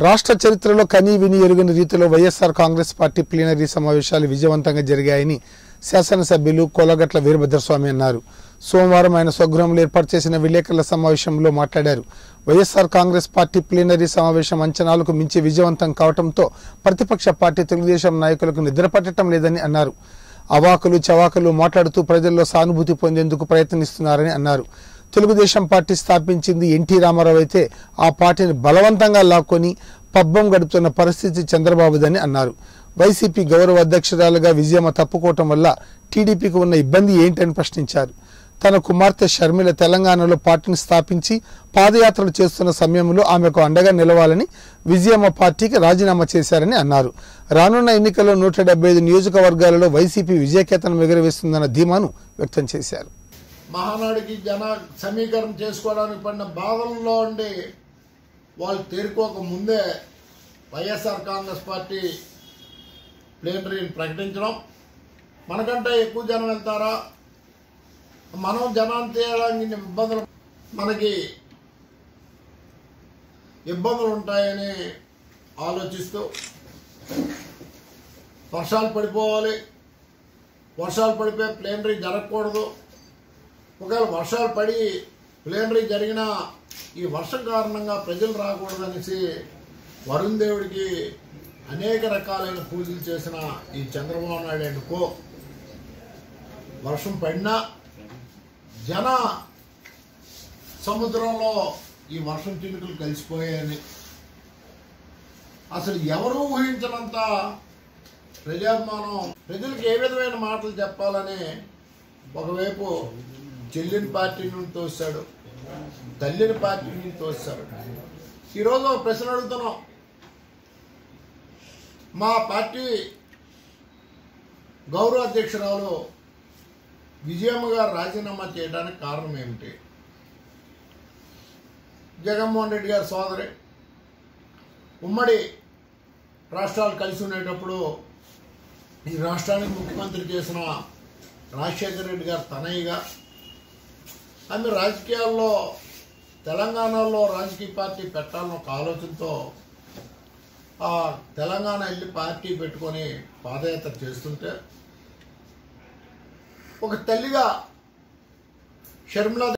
రాష్ట్ర చరిత్రలో కనీ విని ఎరుగని రీతిలో వైఎస్ఆర్ కాంగ్రెస్ పార్టీ ప్లీనరీ సమావేశాలు విజయవంతంగా జరిగాయని శాసనసభ్యులు కొలగట్ల వీరభద్రస్వామి అన్నారు సోమవారం ఆయన స్వగృహంలో ఏర్పాటు చేసిన విలేకరుల సమావేశంలో మాట్లాడారు వైఎస్ఆర్ కాంగ్రెస్ పార్టీ ప్లీనరీ సమావేశం అంచనాలకు మించి విజయవంతం కావడంతో ప్రతిపక్ష పార్టీ తెలుగుదేశం నాయకులకు నిద్రపట్టడం లేదని అన్నారు అవాకులు చవాకులు మాట్లాడుతూ ప్రజల్లో సానుభూతి పొందేందుకు ప్రయత్నిస్తున్నారని అన్నారు తెలుగుదేశం పార్టీ స్థాపించింది ఎన్టీ రామారావు అయితే ఆ పార్టీని బలవంతంగా లాక్కొని పబ్బం గడుపుతున్న పరిస్థితి చంద్రబాబుదని అన్నారు వైసీపీ గౌరవ అధ్యక్షురాలుగా విజయమ్మ తప్పుకోవటం వల్ల టీడీపీకి ఉన్న ఇబ్బంది ఏంటని ప్రశ్నించారు తన కుమార్తె షర్మిల తెలంగాణలో పార్టీని స్థాపించి పాదయాత్రలు చేస్తున్న సమయంలో ఆమెకు అండగా నిలవాలని విజయమ్మ పార్టీకి రాజీనామా చేశారని అన్నారు రానున్న ఎన్నికల్లో నూట డెబ్బై ఐదు నియోజకవర్గాలలో వైసీపీ విజయకేతనం ఎగురవేస్తుందన్న ధీమాను వ్యక్తం చేశారు మహానాడికి జన సమీకరణ చేసుకోవడానికి పడిన బాధల్లో ఉండి వాళ్ళు తేరుకోక ముందే వైఎస్ఆర్ కాంగ్రెస్ పార్టీ ప్లేనరీని ప్రకటించడం మనకంటే ఎక్కువ జనం వెళ్తారా మనం జనాన్ని తీయడానికి ఇబ్బందులు మనకి ఇబ్బందులు ఉంటాయని ఆలోచిస్తూ వర్షాలు పడిపోవాలి వర్షాలు పడిపోయి ప్లేనరీ జరగకూడదు ఒకవేళ వర్షాలు పడి ప్లేనరీ జరిగినా ఈ వర్షం కారణంగా ప్రజలు రాకూడదనేసి వరుణ్ దేవుడికి అనేక రకాలైన పూజలు చేసిన ఈ చంద్రబాబు నాయుడు అండ్ కో వర్షం పడినా జన సముద్రంలో ఈ వర్షం చినుకులు కలిసిపోయాయని అసలు ఎవరూ ఊహించినంత ప్రజాభిమానం ప్రజలకు ఏ విధమైన మాటలు చెప్పాలని ఒకవైపు చెల్లిని పార్టీ నుండి తోస్తాడు తల్లిని పార్టీ నుండి తోస్తాడు ఈరోజు ఒక ప్రశ్న అడుగుతున్నాం మా పార్టీ గౌరవ అధ్యక్షురాలు విజయమ్మ గారు రాజీనామా చేయడానికి కారణం ఏమిటి జగన్మోహన్ రెడ్డి గారి సోదరి ఉమ్మడి రాష్ట్రాలు కలిసి ఉండేటప్పుడు ఈ రాష్ట్రానికి ముఖ్యమంత్రి చేసిన రాజశేఖర రెడ్డి గారు తనయ్యగా ఆమె రాజకీయాల్లో తెలంగాణలో రాజకీయ పార్టీ పెట్టాలని ఒక ఆలోచనతో ఆ తెలంగాణ వెళ్ళి పార్టీ పెట్టుకొని పాదయాత్ర చేస్తుంటే ఒక తల్లిగా షర్మిలా